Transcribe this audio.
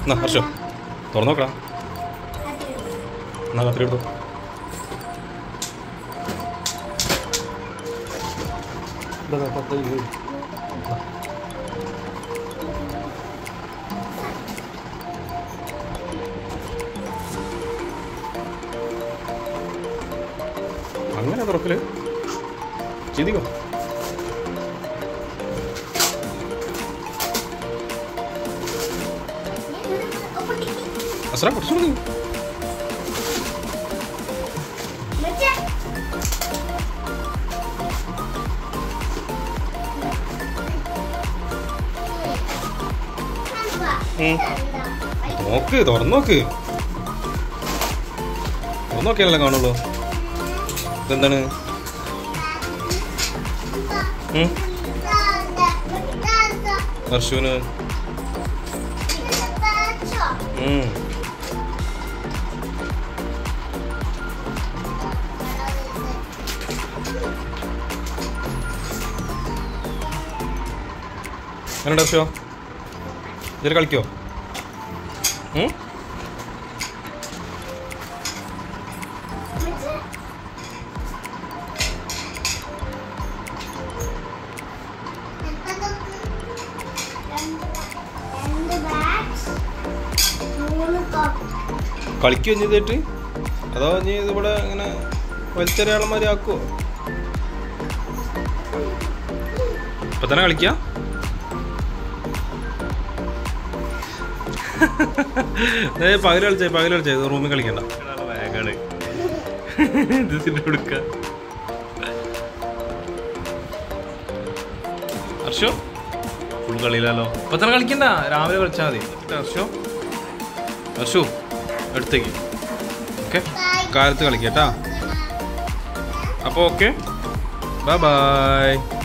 എന്നാ ഹർഷോ തുറന്നു നോക്കടാ എന്നാ കത്തിരി എടുത്തു അങ്ങനെ തുറക്കല് ചെയ്തിക്കോ അസ്ര കുറച്ചു മതി ഉം. നോക്ക് തുറന്നു നോക്ക് തുറന്നു നോക്കിയാലല്ലേ കാണുള്ളൂ ഇതെന്താണ് ഉം? ഹർഷുവിന് ഉം. എങ്ങനെയുണ്ട് ഹർഷോ ഇതിൽ കളിക്കോ ഉം? കളിക്കോ ഇനി ഇതായിട്ട് അതോ ഇനി ഇതിവിടെ ഇങ്ങനെ വലിച്ചെറിയാളന്മാരെ ആക്കുവോ ഇപ്പൊ തന്നെ കളിക്ക പകല് കളിച്ചേ പകല് കളിച്ചേ റൂമിൽ കളിക്കണ്ട വേഗാണ് ഇതിന്റെ കൊടുക്ക ഹർഷോ ഫുൾ കളിയില്ലല്ലോ ഇപ്പൊ തന്നെ കളിക്കണ്ട രാവിലെ കളിച്ചാൽ മതി ഹർഷോ ഹർഷു എടുത്തേക്ക് ഓക്കെ കാലത്ത് കളിക്കട്ടാ അപ്പോൾ ഓക്കെ ബൈ ബൈ